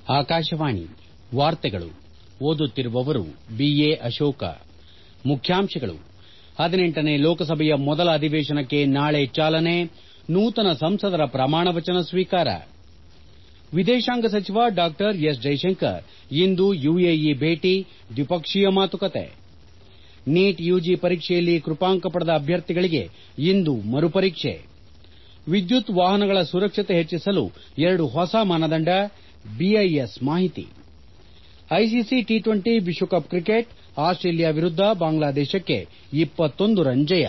ಆಕಾಶವಾಣಿ ವಾರ್ತೆಗಳು ಓದುತ್ತಿರುವವರು ಬಿಎ ಅಶೋಕ ಮುಖ್ಯಾಂಶಗಳು ಹದಿನೆಂಟನೇ ಲೋಕಸಭೆಯ ಮೊದಲ ಅಧಿವೇಶನಕ್ಕೆ ನಾಳೆ ಚಾಲನೆ ನೂತನ ಸಂಸದರ ಪ್ರಮಾಣ ವಚನ ಸ್ವೀಕಾರ ವಿದೇಶಾಂಗ ಸಚಿವ ಡಾ ಎಸ್ ಜೈಶಂಕರ್ ಇಂದು ಯುಎಇ ಭೇಟಿ ದ್ವಿಪಕ್ಷೀಯ ಮಾತುಕತೆ ನೀಟ್ ಯುಜಿ ಪರೀಕ್ಷೆಯಲ್ಲಿ ಕೃಪಾಂಕ ಪಡೆದ ಅಭ್ಯರ್ಥಿಗಳಿಗೆ ಇಂದು ಮರುಪರೀಕ್ಷೆ ವಿದ್ಯುತ್ ವಾಹನಗಳ ಸುರಕ್ಷತೆ ಹೆಚ್ಚಿಸಲು ಎರಡು ಹೊಸ ಮಾನದಂಡ ಬಿಐಎಸ್ ಮಾಹಿತಿ ಐಸಿಸಿ ಟಿ ಟ್ವೆಂಟಿ ವಿಶ್ವಕಪ್ ಕ್ರಿಕೆಟ್ ಆಸ್ಟೇಲಿಯಾ ವಿರುದ್ದ ಬಾಂಗ್ಲಾದೇಶಕ್ಕೆ ರನ್ ಜಯ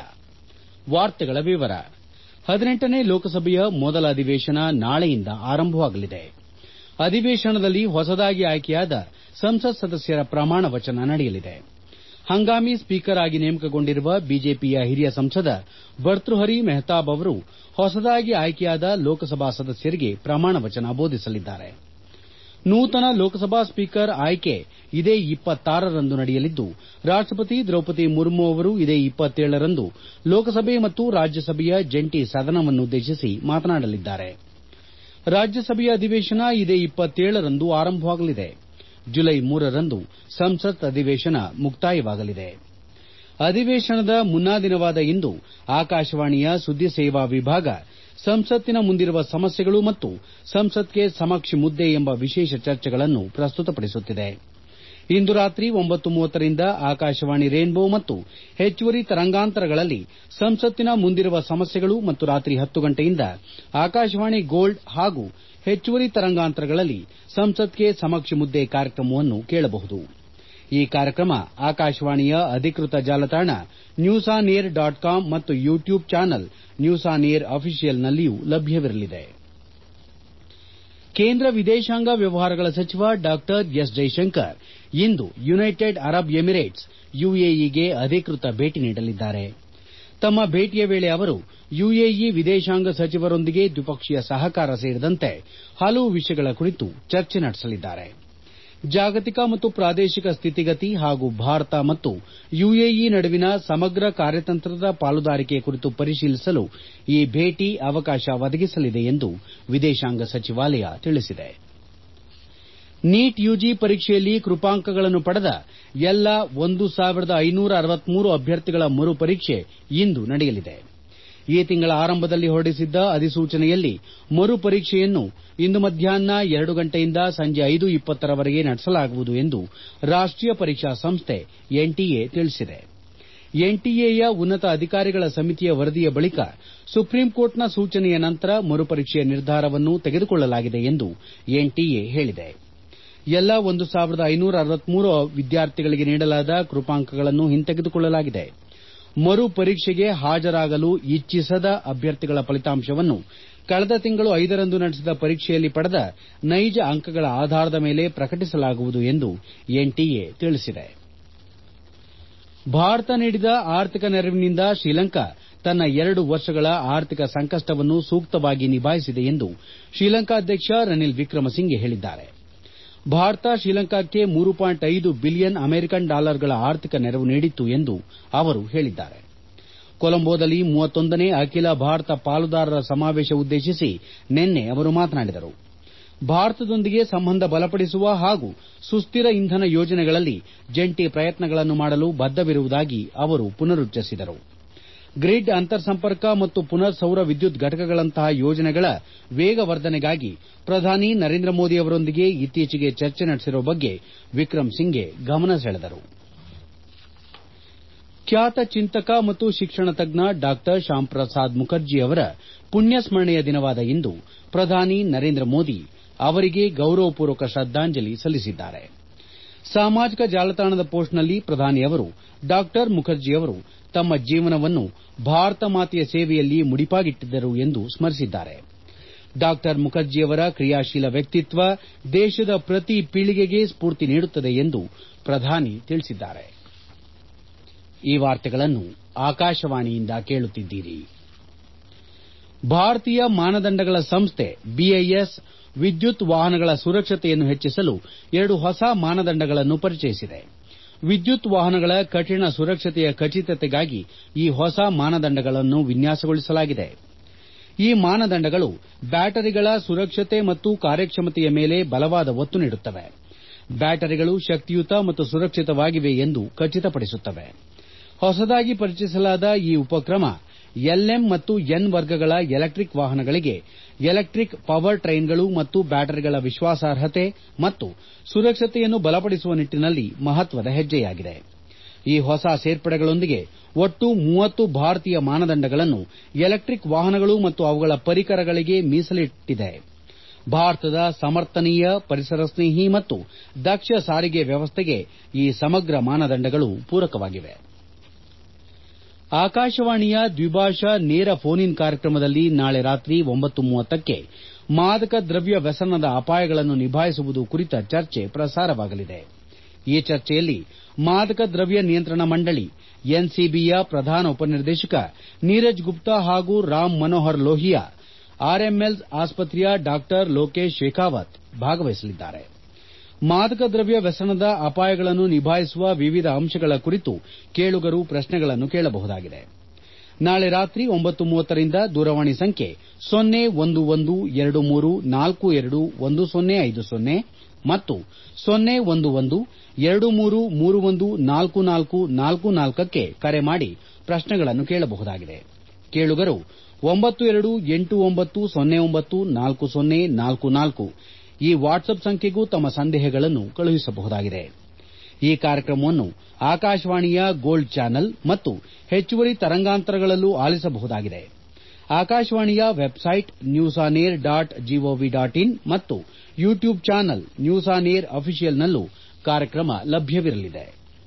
ಹದಿನೆಂಟನೇ ಲೋಕಸಭೆಯ ಮೊದಲ ಅಧಿವೇಶನ ನಾಳೆಯಿಂದ ಆರಂಭವಾಗಲಿದೆ ಅಧಿವೇಶನದಲ್ಲಿ ಹೊಸದಾಗಿ ಆಯ್ಕೆಯಾದ ಸಂಸತ್ ಸದಸ್ಯರ ಪ್ರಮಾಣ ವಚನ ನಡೆಯಲಿದೆ ಹಂಗಾಮಿ ಸ್ಪೀಕರ್ ಆಗಿ ನೇಮಕಗೊಂಡಿರುವ ಬಿಜೆಪಿಯ ಹಿರಿಯ ಸಂಸದ ಭರ್ತೃಹರಿ ಮೆಹತಾಬ್ ಅವರು ಹೊಸದಾಗಿ ಆಯ್ಕೆಯಾದ ಲೋಕಸಭಾ ಸದಸ್ಯರಿಗೆ ಪ್ರಮಾಣ ವಚನ ಬೋಧಿಸಲಿದ್ದಾರೆ ನೂತನ ಲೋಕಸಭಾ ಸ್ಪೀಕರ್ ಆಯ್ಕೆ ಇದೇ ರಂದು ನಡೆಯಲಿದ್ದು ರಾಷ್ಟಪತಿ ದ್ರೌಪದಿ ಮುರ್ಮು ಅವರು ಇದೇ ರಂದು ಲೋಕಸಭೆ ಮತ್ತು ರಾಜ್ಯಸಭೆಯ ಜಂಟಿ ಸದನವನ್ನುದ್ದೇಶಿಸಿ ಮಾತನಾಡಲಿದ್ದಾರೆ ರಾಜ್ಯಸಭೆಯ ಅಧಿವೇಶನ ಇದೇ ರಂದು ಆರಂಭವಾಗಲಿದೆ ಜುಲೈ ರಂದು ಸಂಸತ್ ಅಧಿವೇಶನ ಮುಕ್ತಾಯವಾಗಲಿದೆ ಅಧಿವೇಶನದ ಮುನ್ನಾ ದಿನವಾದ ಇಂದು ಆಕಾಶವಾಣಿಯ ಸುದ್ದಿ ಸೇವಾ ವಿಭಾಗ ಸಂಸತ್ತಿನ ಮುಂದಿರುವ ಸಮಸ್ಯೆಗಳು ಮತ್ತು ಸಂಸತ್ಗೆ ಸಮಕ್ಷಿ ಮುದ್ದೆ ಎಂಬ ವಿಶೇಷ ಚರ್ಚೆಗಳನ್ನು ಪ್ರಸ್ತುತಪಡಿಸುತ್ತಿದೆ ಇಂದು ರಾತ್ರಿ ರಿಂದ ಆಕಾಶವಾಣಿ ರೇನ್ಬೋ ಮತ್ತು ಹೆಚ್ಚುವರಿ ತರಂಗಾಂತರಗಳಲ್ಲಿ ಸಂಸತ್ತಿನ ಮುಂದಿರುವ ಸಮಸ್ಯೆಗಳು ಮತ್ತು ರಾತ್ರಿ ಗಂಟೆಯಿಂದ ಆಕಾಶವಾಣಿ ಗೋಲ್ಡ್ ಹಾಗೂ ಹೆಚ್ಚುವರಿ ತರಂಗಾಂತರಗಳಲ್ಲಿ ಸಂಸತ್ಗೆ ಸಮಕ್ಷಿ ಮುದ್ದೆ ಕಾರ್ಯಕ್ರಮವನ್ನು ಕೇಳಬಹುದು ಈ ಕಾರ್ಯಕ್ರಮ ಆಕಾಶವಾಣಿಯ ಅಧಿಕೃತ ಜಾಲತಾಣ news on air dot com ಮತ್ತು YouTube channel news on air official ನಲ್ಲಿಯೂ ಲಭ್ಯವಿರಲಿದೆ ಕೇಂದ್ರ ವಿದೇಶಾಂಗ ವ್ಯವಹಾರಗಳ ಸಚಿವ ಡಾ ಎಸ್ ಜೈಶಂಕರ್ ಇಂದು ಯುನೈಟೆಡ್ ಅರಬ್ ಎಮಿರೇಟ್ಸ್ ಯುಎಇಗೆ ಅಧಿಕೃತ ಭೇಟಿ ನೀಡಲಿದ್ದಾರೆ ತಮ್ಮ ಭೇಟಿಯ ವೇಳೆ ಅವರು ಯುಎಇ ವಿದೇಶಾಂಗ ಸಚಿವರೊಂದಿಗೆ ದ್ವಿಪಕ್ಷೀಯ ಸಹಕಾರ ಸೇರಿದಂತೆ ಹಲವು ವಿಷಯಗಳ ಕುರಿತು ಚರ್ಚೆ ನಡೆಸಲಿದ್ದಾರೆ ಜಾಗತಿಕ ಮತ್ತು ಪ್ರಾದೇಶಿಕ ಸ್ಥಿತಿಗತಿ ಹಾಗೂ ಭಾರತ ಮತ್ತು ಯುಎಇ ನಡುವಿನ ಸಮಗ್ರ ಕಾರ್ಯತಂತ್ರದ ಪಾಲುದಾರಿಕೆ ಕುರಿತು ಪರಿಶೀಲಿಸಲು ಈ ಭೇಟಿ ಅವಕಾಶ ಒದಗಿಸಲಿದೆ ಎಂದು ವಿದೇಶಾಂಗ ಸಚಿವಾಲಯ ತಿಳಿಸಿದೆ ನೀಟ್ ಯುಜಿ ಪರೀಕ್ಷೆಯಲ್ಲಿ ಕೃಪಾಂಕಗಳನ್ನು ಪಡೆದ ಎಲ್ಲಾ ಒಂದು ಸಾವಿರದ ಐನೂರ ಅರವತ್ಮೂರು ಅಭ್ಯರ್ಥಿಗಳ ಮರುಪರೀಕ್ಷೆ ಇಂದು ನಡೆಯಲಿದೆ ಈ ತಿಂಗಳ ಆರಂಭದಲ್ಲಿ ಹೊರಡಿಸಿದ್ದ ಅಧಿಸೂಚನೆಯಲ್ಲಿ ಮರುಪರೀಕ್ಷೆಯನ್ನು ಇಂದು ಮಧ್ಯಾಹ್ನ ಎರಡು ಗಂಟೆಯಿಂದ ಸಂಜೆ ರವರೆಗೆ ನಡೆಸಲಾಗುವುದು ಎಂದು ರಾಷ್ಟೀಯ ಪರೀಕ್ಷಾ ಸಂಸ್ಥೆ ಎನ್ಟಿಎ ತಿಳಿಸಿದೆ ಎನ್ಟಿಎಯ ಉನ್ನತ ಅಧಿಕಾರಿಗಳ ಸಮಿತಿಯ ವರದಿಯ ಬಳಿಕ ಸುಪ್ರೀಂಕೋರ್ಟ್ನ ಸೂಚನೆಯ ನಂತರ ಮರುಪರೀಕ್ಷೆಯ ನಿರ್ಧಾರವನ್ನು ತೆಗೆದುಕೊಳ್ಳಲಾಗಿದೆ ಎಂದು ಎನ್ಟಿಎ ಹೇಳಿದೆ ಎಲ್ಲಾ ಒಂದು ಸಾವಿರದ ಐನೂರ ಅರವತ್ಮೂರು ವಿದ್ಯಾರ್ಥಿಗಳಿಗೆ ನೀಡಲಾದ ಕೃಪಾಂಕಗಳನ್ನು ಹಿಂತೆಗೆದುಕೊಳ್ಳಲಾಗಿದೆ ಮರುಪರೀಕ್ಷೆಗೆ ಹಾಜರಾಗಲು ಇಚ್ಛಿಸದ ಅಭ್ಯರ್ಥಿಗಳ ಫಲಿತಾಂಶವನ್ನು ಕಳೆದ ತಿಂಗಳು ಐದರಂದು ನಡೆಸಿದ ಪರೀಕ್ಷೆಯಲ್ಲಿ ಪಡೆದ ನೈಜ ಅಂಕಗಳ ಆಧಾರದ ಮೇಲೆ ಪ್ರಕಟಿಸಲಾಗುವುದು ಎಂದು ಎನ್ಟಿಎ ತಿಳಿಸಿದೆ ಭಾರತ ನೀಡಿದ ಆರ್ಥಿಕ ನೆರವಿನಿಂದ ಶ್ರೀಲಂಕಾ ತನ್ನ ಎರಡು ವರ್ಷಗಳ ಆರ್ಥಿಕ ಸಂಕಷ್ಟವನ್ನು ಸೂಕ್ತವಾಗಿ ನಿಭಾಯಿಸಿದೆ ಎಂದು ಶ್ರೀಲಂಕಾ ಅಧ್ಯಕ್ಷ ರನಿಲ್ ವಿಕ್ರಮಸಿಂಘೆ ಹೇಳಿದ್ದಾರೆ ಭಾರತ ಶ್ರೀಲಂಕಾಕ್ಕೆ ಮೂರು ಪಾಯಿಂಟ್ ಐದು ಬಿಲಿಯನ್ ಅಮೆರಿಕನ್ ಡಾಲರ್ಗಳ ಆರ್ಥಿಕ ನೆರವು ನೀಡಿತ್ತು ಎಂದು ಅವರು ಹೇಳಿದ್ದಾರೆ ಕೊಲಂಬೋದಲ್ಲಿ ಮೂವತ್ತೊಂದನೇ ಅಖಿಲ ಭಾರತ ಪಾಲುದಾರರ ಸಮಾವೇಶ ಉದ್ದೇಶಿಸಿ ನಿನ್ನೆ ಅವರು ಮಾತನಾಡಿದರು ಭಾರತದೊಂದಿಗೆ ಸಂಬಂಧ ಬಲಪಡಿಸುವ ಹಾಗೂ ಸುಸ್ತಿರ ಇಂಧನ ಯೋಜನೆಗಳಲ್ಲಿ ಜಂಟಿ ಪ್ರಯತ್ನಗಳನ್ನು ಮಾಡಲು ಬದ್ದವಿರುವುದಾಗಿ ಅವರು ಪುನರುಚ್ಚರಿಸಿದರು ಗ್ರಿಡ್ ಅಂತರ್ಸಂಪರ್ಕ ಮತ್ತು ಪುನರ್ ಸೌರ ವಿದ್ಯುತ್ ಘಟಕಗಳಂತಹ ಯೋಜನೆಗಳ ವೇಗವರ್ಧನೆಗಾಗಿ ಪ್ರಧಾನಿ ನರೇಂದ್ರ ಮೋದಿ ಅವರೊಂದಿಗೆ ಇತ್ತೀಚೆಗೆ ಚರ್ಚೆ ನಡೆಸಿರುವ ಬಗ್ಗೆ ವಿಕ್ರಮ್ ಸಿಂಘೆ ಗಮನ ಸೆಳೆದರು ಖ್ಯಾತ ಚಿಂತಕ ಮತ್ತು ಶಿಕ್ಷಣ ತಜ್ಞ ಡಾ ಶ್ಯಾಮ್ ಪ್ರಸಾದ್ ಮುಖರ್ಜಿ ಅವರ ಪುಣ್ಯಸ್ಮರಣೆಯ ದಿನವಾದ ಇಂದು ಪ್ರಧಾನಿ ನರೇಂದ್ರ ಮೋದಿ ಅವರಿಗೆ ಗೌರವಪೂರ್ವಕ ಶ್ರದ್ದಾಂಜಲಿ ಸಲ್ಲಿಸಿದ್ದಾರೆ ಸಾಮಾಜಿಕ ಜಾಲತಾಣದ ಪೋಸ್ಟ್ನಲ್ಲಿ ಪ್ರಧಾನಿ ಅವರು ಡಾ ಮುಖರ್ಜಿ ಅವರು ತಮ್ಮ ಜೀವನವನ್ನು ಭಾರತ ಮಾತೆಯ ಸೇವೆಯಲ್ಲಿ ಮುಡಿಪಾಗಿಟ್ಟಿದ್ದರು ಎಂದು ಸ್ಮರಿಸಿದ್ದಾರೆ ಡಾ ಮುಖರ್ಜಿಯವರ ಕ್ರಿಯಾಶೀಲ ವ್ಯಕ್ತಿತ್ವ ದೇಶದ ಪ್ರತಿ ಪೀಳಿಗೆಗೆ ಸ್ಫೂರ್ತಿ ನೀಡುತ್ತದೆ ಎಂದು ಪ್ರಧಾನಿ ತಿಳಿಸಿದ್ದಾರೆ ಭಾರತೀಯ ಮಾನದಂಡಗಳ ಸಂಸ್ಥೆ ಬಿಐಎಸ್ ವಿದ್ಯುತ್ ವಾಹನಗಳ ಸುರಕ್ಷತೆಯನ್ನು ಹೆಚ್ಚಿಸಲು ಎರಡು ಹೊಸ ಮಾನದಂಡಗಳನ್ನು ಪರಿಚಯಿಸಿದೆ ವಿದ್ಯುತ್ ವಾಹನಗಳ ಕಠಿಣ ಸುರಕ್ಷತೆಯ ಖಚಿತತೆಗಾಗಿ ಈ ಹೊಸ ಮಾನದಂಡಗಳನ್ನು ವಿನ್ಯಾಸಗೊಳಿಸಲಾಗಿದೆ ಈ ಮಾನದಂಡಗಳು ಬ್ಯಾಟರಿಗಳ ಸುರಕ್ಷತೆ ಮತ್ತು ಕಾರ್ಯಕ್ಷಮತೆಯ ಮೇಲೆ ಬಲವಾದ ಒತ್ತು ನೀಡುತ್ತವೆ ಬ್ಯಾಟರಿಗಳು ಶಕ್ತಿಯುತ ಮತ್ತು ಸುರಕ್ಷಿತವಾಗಿವೆ ಎಂದು ಖಚಿತಪಡಿಸುತ್ತವೆ ಹೊಸದಾಗಿ ಪರಿಚಯಿಸಲಾದ ಈ ಉಪಕ್ರಮ ಎಲ್ಎಂ ಮತ್ತು ಎನ್ ವರ್ಗಗಳ ಎಲೆಕ್ಟಿಕ್ ವಾಹನಗಳಿಗೆ ಎಲೆಕ್ಟಿಕ್ ಪವರ್ ಟ್ರೈನ್ಗಳು ಮತ್ತು ಬ್ಯಾಟರಿಗಳ ವಿಶ್ವಾಸಾರ್ಹತೆ ಮತ್ತು ಸುರಕ್ಷತೆಯನ್ನು ಬಲಪಡಿಸುವ ನಿಟ್ಟಿನಲ್ಲಿ ಮಹತ್ವದ ಹೆಜ್ಜೆಯಾಗಿದೆ ಈ ಹೊಸ ಸೇರ್ಪಡೆಗಳೊಂದಿಗೆ ಒಟ್ಟು ಮೂವತ್ತು ಭಾರತೀಯ ಮಾನದಂಡಗಳನ್ನು ಎಲೆಕ್ಟಿಕ್ ವಾಹನಗಳು ಮತ್ತು ಅವುಗಳ ಪರಿಕರಗಳಿಗೆ ಮೀಸಲಿಟ್ಟಿದೆ ಭಾರತದ ಸಮರ್ಥನೀಯ ಪರಿಸರ ಸ್ನೇಹಿ ಮತ್ತು ದಕ್ಷ ಸಾರಿಗೆ ವ್ಯವಸ್ಥೆಗೆ ಈ ಸಮಗ್ರ ಮಾನದಂಡಗಳು ಪೂರಕವಾಗಿವೆ ಆಕಾಶವಾಣಿಯ ದ್ವಿಭಾಷಾ ನೇರ ಫೋನ್ ಇನ್ ಕಾರ್ಯಕ್ರಮದಲ್ಲಿ ನಾಳೆ ರಾತ್ರಿ ಕ್ಕೆ ಮಾದಕ ದ್ರವ್ಯ ವ್ಯಸನದ ಅಪಾಯಗಳನ್ನು ನಿಭಾಯಿಸುವುದು ಕುರಿತ ಚರ್ಚೆ ಪ್ರಸಾರವಾಗಲಿದೆ ಈ ಚರ್ಚೆಯಲ್ಲಿ ಮಾದಕ ದ್ರವ್ಯ ನಿಯಂತ್ರಣ ಮಂಡಳಿ ಎನ್ಸಿಬಿಯ ಪ್ರಧಾನ ಉಪನಿರ್ದೇಶಕ ನೀರಜ್ ಗುಪ್ತಾ ಹಾಗೂ ರಾಮ್ ಮನೋಹರ್ ಲೋಹಿಯಾ ಆರ್ಎಂಎಲ್ ಆಸ್ಪತ್ರೆಯ ಡಾ ಲೋಕೇಶ್ ಶೇಖಾವತ್ ಭಾಗವಹಿಸಲಿದ್ದಾರೆ ಮಾದಕ ದ್ರವ್ಯ ವ್ಯಸನದ ಅಪಾಯಗಳನ್ನು ನಿಭಾಯಿಸುವ ವಿವಿಧ ಅಂಶಗಳ ಕುರಿತು ಕೇಳುಗರು ಪ್ರಶ್ನೆಗಳನ್ನು ಕೇಳಬಹುದಾಗಿದೆ ನಾಳೆ ರಾತ್ರಿ ರಿಂದ ದೂರವಾಣಿ ಸಂಖ್ಯೆ ಸೊನ್ನೆ ಒಂದು ಒಂದು ಎರಡು ಮೂರು ನಾಲ್ಕು ಎರಡು ಒಂದು ಸೊನ್ನೆ ಐದು ಸೊನ್ನೆ ಮತ್ತು ಸೊನ್ನೆ ಒಂದು ಒಂದು ಎರಡು ಮೂರು ಮೂರು ಒಂದು ನಾಲ್ಕು ನಾಲ್ಕು ನಾಲ್ಕು ನಾಲ್ಕಕ್ಕೆ ಕರೆ ಮಾಡಿ ಪ್ರಶ್ನೆಗಳನ್ನು ಕೇಳಬಹುದಾಗಿದೆ ಕೇಳುಗರು ಒಂಬತ್ತು ಎರಡು ಎಂಟು ಒಂಬತ್ತು ಸೊನ್ನೆ ಒಂಬತ್ತು ನಾಲ್ಕು ಸೊನ್ನೆ ನಾಲ್ಕು ನಾಲ್ಕು ಈ ವಾಟ್ಸ್ಆಪ್ ಸಂಖ್ಯೆಗೂ ತಮ್ಮ ಸಂದೇಹಗಳನ್ನು ಕಳುಹಿಸಬಹುದಾಗಿದೆ ಈ ಕಾರ್ಯಕ್ರಮವನ್ನು ಆಕಾಶವಾಣಿಯ ಗೋಲ್ಡ್ ಚಾನೆಲ್ ಮತ್ತು ಹೆಚ್ಚುವರಿ ತರಂಗಾಂತರಗಳಲ್ಲೂ ಆಲಿಸಬಹುದಾಗಿದೆ ಆಕಾಶವಾಣಿಯ website news on air dot G O V dot in ಮತ್ತು YouTube channel news on air ಅಫಿಷಿಯಲ್ನಲ್ಲೂ ಕಾರ್ಯಕ್ರಮ ಲಭ್ಯವಿರಲಿದೆ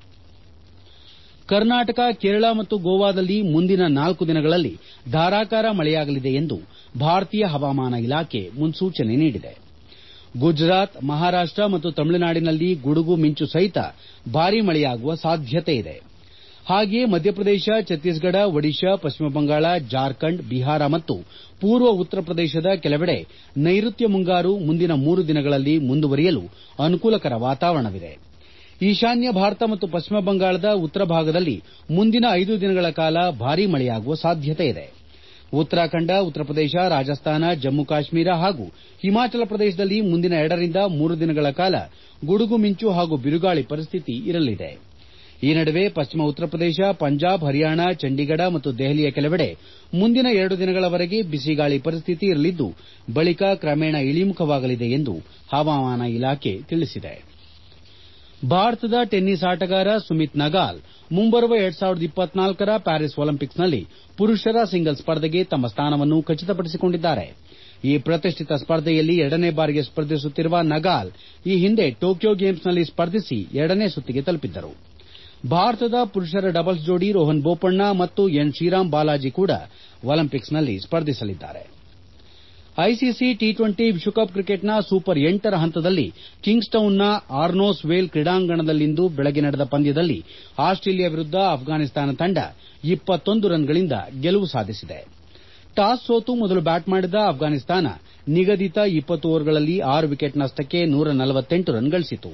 ಕರ್ನಾಟಕ ಕೇರಳ ಮತ್ತು ಗೋವಾದಲ್ಲಿ ಮುಂದಿನ ನಾಲ್ಕು ದಿನಗಳಲ್ಲಿ ಧಾರಾಕಾರ ಮಳೆಯಾಗಲಿದೆ ಎಂದು ಭಾರತೀಯ ಹವಾಮಾನ ಇಲಾಖೆ ಮುನ್ಸೂಚನೆ ನೀಡಿದೆ ಗುಜರಾತ್ ಮಹಾರಾಷ್ಟ ಮತ್ತು ತಮಿಳುನಾಡಿನಲ್ಲಿ ಗುಡುಗು ಮಿಂಚು ಸಹಿತ ಭಾರೀ ಮಳೆಯಾಗುವ ಸಾಧ್ಯತೆಯಿದೆ ಹಾಗೆಯೇ ಮಧ್ಯಪ್ರದೇಶ ಛತ್ತೀಸ್ಗಢ ಒಡಿಶಾ ಪಶ್ಚಿಮ ಬಂಗಾಳ ಜಾರ್ಖಂಡ್ ಬಿಹಾರ ಮತ್ತು ಪೂರ್ವ ಉತ್ತರ ಪ್ರದೇಶದ ಕೆಲವೆಡೆ ನೈಋತ್ಯ ಮುಂಗಾರು ಮುಂದಿನ ಮೂರು ದಿನಗಳಲ್ಲಿ ಮುಂದುವರಿಯಲು ಅನುಕೂಲಕರ ವಾತಾವರಣವಿದೆ ಈಶಾನ್ಯ ಭಾರತ ಮತ್ತು ಪಶ್ಚಿಮ ಬಂಗಾಳದ ಉತ್ತರ ಭಾಗದಲ್ಲಿ ಮುಂದಿನ ಐದು ದಿನಗಳ ಕಾಲ ಭಾರೀ ಮಳೆಯಾಗುವ ಸಾಧ್ಯತೆಯಿದೆ ಉತ್ತರಾಖಂಡ ಉತ್ತರ ಪ್ರದೇಶ ರಾಜಸ್ಥಾನ ಜಮ್ಮು ಕಾಶ್ಮೀರ ಹಾಗೂ ಹಿಮಾಚಲ ಪ್ರದೇಶದಲ್ಲಿ ಮುಂದಿನ ಎರಡರಿಂದ ಮೂರು ದಿನಗಳ ಕಾಲ ಗುಡುಗು ಮಿಂಚು ಹಾಗೂ ಬಿರುಗಾಳಿ ಪರಿಸ್ಥಿತಿ ಇರಲಿದೆ ಈ ನಡುವೆ ಪಶ್ಚಿಮ ಉತ್ತರ ಪ್ರದೇಶ ಪಂಜಾಬ್ ಹರಿಯಾಣ ಚಂಡೀಗಢ ಮತ್ತು ದೆಹಲಿಯ ಕೆಲವೆಡೆ ಮುಂದಿನ ಎರಡು ದಿನಗಳವರೆಗೆ ಬಿಸಿಗಾಳಿ ಪರಿಸ್ಥಿತಿ ಇರಲಿದ್ದು ಬಳಿಕ ಕ್ರಮೇಣ ಇಳಿಮುಖವಾಗಲಿದೆ ಎಂದು ಹವಾಮಾನ ಇಲಾಖೆ ತಿಳಿಸಿದೆ ಭಾರತದ ಟೆನ್ನಿಸ್ ಆಟಗಾರ ಸುಮಿತ್ ನಗಾಲ್ ಮುಂಬರುವ ರ ಪ್ಯಾರಿಸ್ ಒಲಿಂಪಿಕ್ಸ್ನಲ್ಲಿ ಪುರುಷರ ಸಿಂಗಲ್ಸ್ ಸ್ಪರ್ಧೆಗೆ ತಮ್ಮ ಸ್ಥಾನವನ್ನು ಖಚಿತಪಡಿಸಿಕೊಂಡಿದ್ದಾರೆ ಈ ಪ್ರತಿಷ್ಠಿತ ಸ್ಪರ್ಧೆಯಲ್ಲಿ ಎರಡನೇ ಬಾರಿಗೆ ಸ್ಪರ್ಧಿಸುತ್ತಿರುವ ನಗಾಲ್ ಈ ಹಿಂದೆ ಟೋಕಿಯೋ ಗೇಮ್ಸ್ನಲ್ಲಿ ಸ್ಪರ್ಧಿಸಿ ಎರಡನೇ ಸುತ್ತಿಗೆ ತಲುಪಿದ್ದರು ಭಾರತದ ಪುರುಷರ ಡಬಲ್ಸ್ ಜೋಡಿ ರೋಹನ್ ಬೋಪಣ್ಣ ಮತ್ತು ಎನ್ ಶ್ರೀರಾಮ್ ಬಾಲಾಜಿ ಕೂಡ ಒಲಿಂಪಿಕ್ಸ್ನಲ್ಲಿ ಸ್ಪರ್ಧಿಸಲಿದ್ದಾರೆ ಐಸಿಸಿ ಟಿ ಟ್ವೆಂಟಿ ವಿಶ್ವಕಪ್ ಕ್ರಿಕೆಟ್ನ ಸೂಪರ್ ಎಂಟರ ಹಂತದಲ್ಲಿ ಕಿಂಗ್ಸ್ಟೌನ್ನ ಆರ್ನೋಸ್ ವೇಲ್ ಕ್ರೀಡಾಂಗಣದಲ್ಲಿಂದು ಬೆಳಗ್ಗೆ ನಡೆದ ಪಂದ್ಯದಲ್ಲಿ ಆಸ್ಟ್ರೇಲಿಯಾ ವಿರುದ್ದ ಅಫ್ಘಾನಿಸ್ತಾನ ತಂಡ ರನ್ಗಳಿಂದ ಗೆಲುವು ಸಾಧಿಸಿದೆ ಟಾಸ್ ಸೋತು ಮೊದಲು ಬ್ಯಾಟ್ ಮಾಡಿದ ಅಫ್ಘಾನಿಸ್ತಾನ ನಿಗದಿತ ಓವರ್ಗಳಲ್ಲಿ ಆರು ವಿಕೆಟ್ ನಷ್ಟಕ್ಕೆ ರನ್ ಗಳಿಸಿತು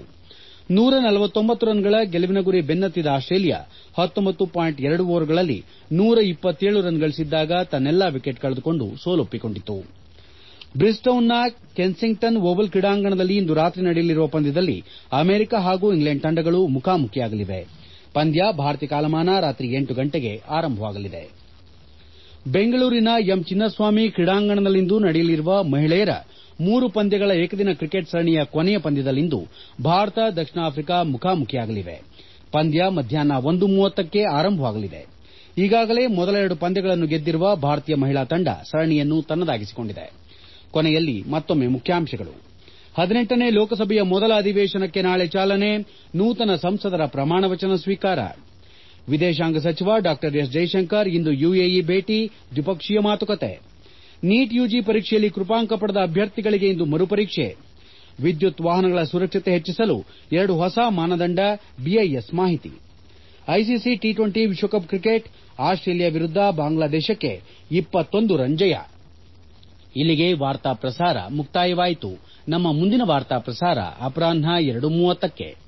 ರನ್ಗಳ ಗೆಲುವಿನ ಗುರಿ ಬೆನ್ನತ್ತಿದ ಆಸ್ಟ್ರೇಲಿಯಾ ಓವರ್ಗಳಲ್ಲಿ ರನ್ ಗಳಿಸಿದ್ದಾಗ ತನ್ನೆಲ್ಲಾ ವಿಕೆಟ್ ಕಳೆದುಕೊಂಡು ಸೋಲೊಪ್ಪಿಕೊಂಡಿತು ಬ್ರಿಸ್ಟೌನ್ನ ಕೆನ್ಸಿಂಗ್ಟನ್ ಓವಲ್ ಕ್ರೀಡಾಂಗಣದಲ್ಲಿ ಇಂದು ರಾತ್ರಿ ನಡೆಯಲಿರುವ ಪಂದ್ಯದಲ್ಲಿ ಅಮೆರಿಕ ಹಾಗೂ ಇಂಗ್ಲೆಂಡ್ ತಂಡಗಳು ಮುಖಾಮುಖಿಯಾಗಲಿವೆ ಪಂದ್ಯ ಭಾರತೀಯ ಕಾಲಮಾನ ರಾತ್ರಿ ಎಂಟು ಗಂಟೆಗೆ ಆರಂಭವಾಗಲಿದೆ ಬೆಂಗಳೂರಿನ ಎಂ ಚಿನ್ನಸ್ವಾಮಿ ಕ್ರೀಡಾಂಗಣದಲ್ಲಿಂದು ನಡೆಯಲಿರುವ ಮಹಿಳೆಯರ ಮೂರು ಪಂದ್ಯಗಳ ಏಕದಿನ ಕ್ರಿಕೆಟ್ ಸರಣಿಯ ಕೊನೆಯ ಪಂದ್ಯದಲ್ಲಿಂದು ಭಾರತ ದಕ್ಷಿಣ ಆಫ್ರಿಕಾ ಮುಖಾಮುಖಿಯಾಗಲಿವೆ ಪಂದ್ಯ ಮಧ್ಯಾಹ್ನ ಒಂದು ಮೂವತ್ತಕ್ಕೆ ಆರಂಭವಾಗಲಿದೆ ಈಗಾಗಲೇ ಮೊದಲ ಎರಡು ಪಂದ್ಯಗಳನ್ನು ಗೆದ್ದಿರುವ ಭಾರತೀಯ ಮಹಿಳಾ ತಂಡ ಸರಣಿಯನ್ನು ತನ್ನದಾಗಿಸಿಕೊಂಡಿದೆ ಕೊನೆಯಲ್ಲಿ ಮತ್ತೊಮ್ಮೆ ಮುಖ್ಯಾಂಶಗಳು ಹದಿನೆಂಟನೇ ಲೋಕಸಭೆಯ ಮೊದಲ ಅಧಿವೇಶನಕ್ಕೆ ನಾಳೆ ಚಾಲನೆ ನೂತನ ಸಂಸದರ ಪ್ರಮಾಣವಚನ ಸ್ವೀಕಾರ ವಿದೇಶಾಂಗ ಸಚಿವ ಡಾ ಎಸ್ ಜೈಶಂಕರ್ ಇಂದು ಯುಎಇ ಭೇಟಿ ದ್ವಿಪಕ್ಷೀಯ ಮಾತುಕತೆ ನೀಟ್ ಯುಜಿ ಪರೀಕ್ಷೆಯಲ್ಲಿ ಕೃಪಾಂಕ ಪಡೆದ ಅಭ್ಯರ್ಥಿಗಳಿಗೆ ಇಂದು ಮರುಪರೀಕ್ಷೆ ವಿದ್ಯುತ್ ವಾಹನಗಳ ಸುರಕ್ಷತೆ ಹೆಚ್ಚಿಸಲು ಎರಡು ಹೊಸ ಮಾನದಂಡ ಬಿಐಎಸ್ ಮಾಹಿತಿ ಐಸಿಸಿ ಟಿ ಟ್ವೆಂಟಿ ವಿಶ್ವಕಪ್ ಕ್ರಿಕೆಟ್ ಆಸ್ಟ್ರೇಲಿಯಾ ವಿರುದ್ದ ಬಾಂಗ್ಲಾದೇಶಕ್ಕೆ ರನ್ ಜಯ ಇಲ್ಲಿಗೆ ವಾರ್ತಾ ಪ್ರಸಾರ ಮುಕ್ತಾಯವಾಯಿತು ನಮ್ಮ ಮುಂದಿನ ವಾರ್ತಾ ಪ್ರಸಾರ ಅಪರಾಹ್ನ ಎರಡು ಮೂವತ್ತಕ್ಕೆ